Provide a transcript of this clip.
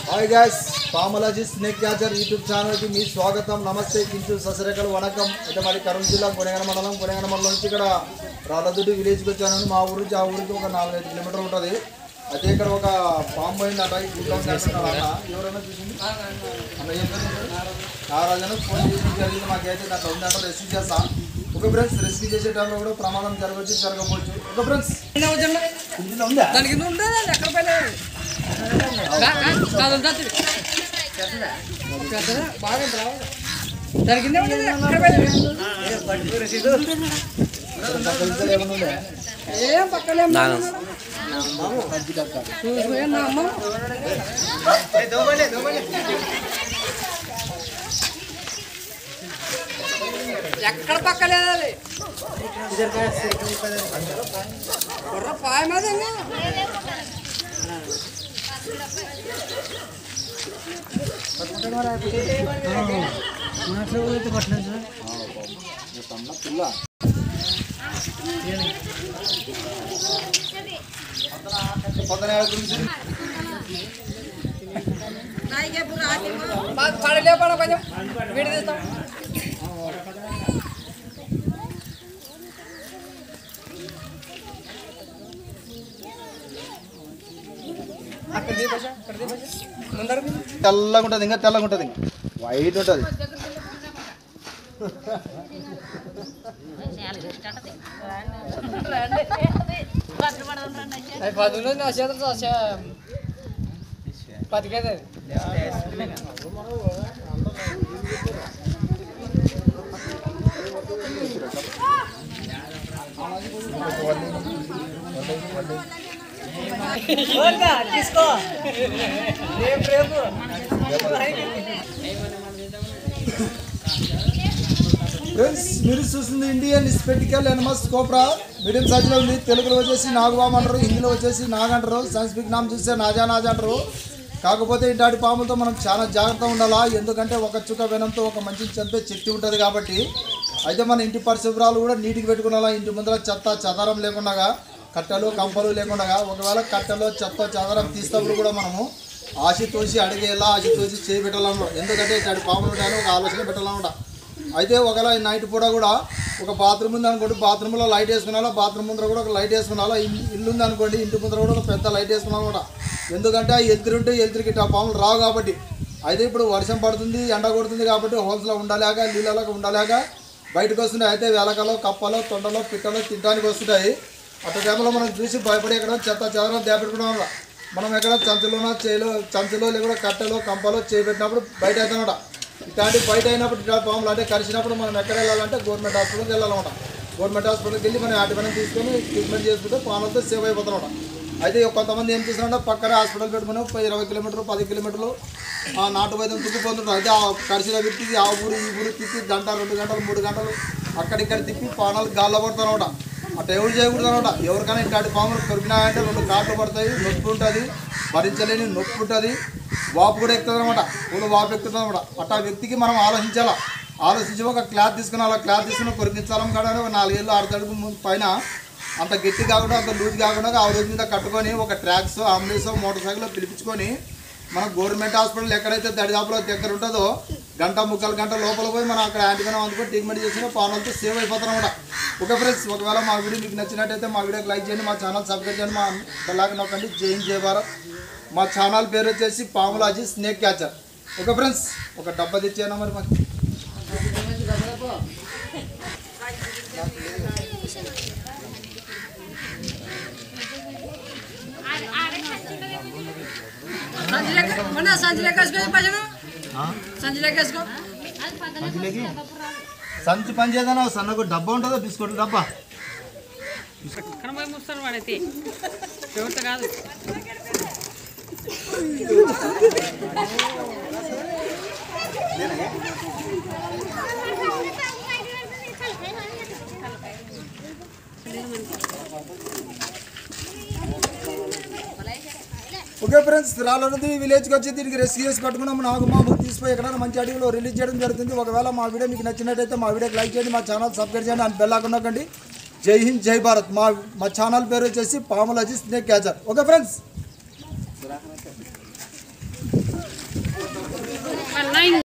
Hi guys Pamalaji snake catcher YouTube ఛానల్కి మీ స్వాగతం నమస్తే కించు ససరేకలు వణకం అయితే మరి కరుణ్ జిల్లా కొనగన మండలం కొనగన మండలం నుంచి ఇక్కడ రాళ్ళదుడ్డి విలేజ్కి వచ్చాను మా ఊరు నుంచి ఆ ఊరికి ఒక నాలుగైదు కిలోమీటర్లు ఉంటుంది అయితే ఇక్కడ ఒక పాము పోయిందట ఈ గుడ్లో ఉంది అంటున్నారు అన్న ఎవరైనా చూసింది అన్న ఏం పేరు నీ పేరు? నారాజన ఫోన్ చేసి జరిగింది మాకైతే దాంట్లో ఉందంట రెస్క్యూ చేస్తా ఒక ఫ్రెండ్స్ రెస్క్యూ చేసే టైంలో కూడా ప్రమాదం జరగవచ్చు జరగవచ్చు ఒక ఫ్రెండ్స్ ఇందులో ఉందా దానికి ఇది ఉందా ఎక్కడ పైన కాదు ఉంటుంది పెద్దదా బాగా రావాలి దానికి కింద ఉండేది ఎక్కడ పైన ఇందులో ఏమైనా ఉందా ఏం పక్కనే చూసుకో నా అమ్మ ఎక్కడ పక్కలేదు అది కుర్ర పాయ మీద ఇంకా. పక్కన గురించి మాకు పడలే పడ కొంచెం వీడి తీస్తాం అక్కడ దీపేశ అక్కడ దీపేశ ముందర తెల్లగా ఉంటుంది ఇంకా తెల్లగా ఉంటుంది ఇంకా వైట్ ఉంటుంది అది పదులు నా చేతులు బతికేది తీసుకో రేపు రేపు ఫ్రెండ్స్ మీరు చూస్తుంది Indian spectacle venomous cobra medium సైజులో ఉంది తెలుగులో వచ్చేసి నాగుబామ్ అంటారు హిందీలో వచ్చేసి నాగ్ అంటారు సైన్స్ఫిక్ నామ్ చూస్తే నాజా నాజా అంటారు కాకపోతే ఇట్లాంటి పాములతో మనం చాలా జాగ్రత్తగా ఉండాలా ఎందుకంటే ఒక చుక్క వెనంతో ఒక మంచిని చంపే శక్తి ఉంటుంది కాబట్టి అయితే మన ఇంటి పరిశుభ్రాలు కూడా నీటికి పెట్టుకునేలా ఇంటి ముందర చెత్త చెదారం లేకుండా కట్టెలు కంపలు లేకుండా ఒకవేళ కట్టెలు చెత్త చెదారం తీసినప్పుడు కూడా మనము ఆశ తోసి అడిగేలా ఆశ తోసి చేయి పెట్టాలన్నమాట ఎందుకంటే ఇట్లాంటి పాములు ఉంటాయని ఒక ఆలోచన పెట్టాలన్నమాట అయితే ఒకవేళ ఈ నైట్ పూట కూడా ఒక బాత్రూమ్ ఉంది అనుకోండి బాత్రూంలో లైట్ వేసుకున్నాలో బాత్రూమ్ ముందర కూడా ఒక లైట్ వేసుకున్నాలో ఇల్లు ఇల్లు ఉంది అనుకోండి ఇంటి ముందర కూడా ఒక పెద్ద లైట్ వేసుకున్నాం కూడా ఎందుకంటే ఆ ఎలుతురు ఉంటే ఎలుతురికి ఇట్లా పాములు రావు కాబట్టి అయితే ఇప్పుడు వర్షం పడుతుంది ఎండ కొడుతుంది కాబట్టి హోల్స్లో ఉండలేక నీళ్ళలో ఉండలేక బయటకు వస్తుంటాయి అయితే వెలకలో కప్పలో తొండలో పిట్టలో తినడానికి వస్తుంటాయి అటు టైంలో మనం చూసి భయపడి ఎక్కడ చెత్త చెదరం దేపెట్టుకున్నాం మనం ఎక్కడ చంచులోనో చేలో చంచులో లేకుండా కట్టెలో కంపలో చేపెట్టినప్పుడు బయట అవుతామట ఇట్లాంటి బయట అయినప్పుడు ఇట్లా పాములు అంటే కలిసినప్పుడు మనం ఎక్కడ వెళ్ళాలంటే గవర్నమెంట్ హాస్పిటల్కి వెళ్ళాలన్నమాట గవర్నమెంట్ హాస్పిటల్కి వెళ్ళి మనం వాటి పని తీసుకొని ట్రీట్మెంట్ చేసుకుంటే పాములతో సేవ్ అయిపోతామన్నమాట అయితే కొంతమంది ఏం చేస్తున్నారంటే పక్కనే హాస్పిటల్ పెట్టుకుని ఒక ఇరవై కిలోమీటర్లు పది కిలోమీటర్లు ఆ నాటు వైద్యం తిప్పిపోతుంటారు అయితే ఆ కరిసిన వ్యక్తికి ఆ ఊరు ఈ ఊరు తిప్పి గంట రెండు గంటలు మూడు గంటలు అక్కడిక్కడ తిప్పి పానాలు గాల్లో పడతారన్నమాట అట్లా ఎవరు చేయకూడదు అనమాట ఎవరికైనా ఇట్లాంటి పాములు కొరికినాయంటే రెండు కాట్లు పడతాయి నొప్పి ఉంటుంది భరించలేని నొప్పి ఉంటుంది వాపు కూడా ఎక్కుతుంది అనమాట పూలు వాపు ఎక్కుతుంది అనమాట అట్లా ఆ వ్యక్తికి మనం ఆలోచించాలా ఆలోచించి ఒక క్లాత్ తీసుకుని అలా క్లాత్ తీసుకుని కొరికించాలని కాడ ఒక నాలుగేళ్ళు ఆరు తడుపు ముందు పైన అంత గట్టి కాకుండా అంత లూజ్ కాకుండా ఆ రోజు మీద కట్టుకొని ఒక ట్రాక్స్ అంబులెన్స్ మోటార్ సైకిల్ పిలిపించుకొని మన గవర్నమెంట్ హాస్పిటల్ ఎక్కడైతే దరిదాపులో దగ్గర ఉంటుందో గంట ముక్కలు గంట లోపల పోయి మనం అక్కడ యాంటీబయాటిక్ అందుకొని ట్రీట్మెంట్ చేసిన పాలనతో సేవ్ అయిపోతాం అనమాట ఓకే ఫ్రెండ్స్ ఒకవేళ మా వీడియో మీకు నచ్చినట్టయితే మా వీడియోకి లైక్ చేయండి మా ఛానల్ సబ్స్క్రైబ్ చేయండి మా బెల్లాకి నొక్కండి జై హింద్ జై భారత్ మా ఛానల్ పేరు వచ్చేసి Pamulaji snake catcher okay friends ఒక డబ్బా తెచ్చేయనా మరి మాకు సంచి లెక్క మొన్న సంచి లెక్క వేసుకో పైన సంచి లెక్క వేసుకో సంచిలోకి సంచి పని చేద్దాం సన్నకు డబ్బా ఉంటుందా బిస్కెట్ డబ్బా ఎక్కడ పోయి ముస్తారు వాడైతే ఎవరితో కాదు ఓకే ఫ్రెండ్స్ రాళ్ళది విలేజ్కి వచ్చి దీనికి రెస్క్యూ చేసి పట్టుకున్నాం నాకు మా బుక్ తీసిపోయి ఎక్కడైనా మంచి అడవిలో రిలీజ్ చేయడం జరుగుతుంది ఒకవేళ మా వీడియో మీకు నచ్చినట్టయితే మా వీడియోకి లైక్ చేయండి మా ఛానల్ సబ్స్క్రైబ్ చేయండి అని బెల్ ఆకుండా జై హింద్ జై భారత్ మా మా ఛానల్ పేరు వచ్చేసి Pamulaji snake catcher okay friends one nine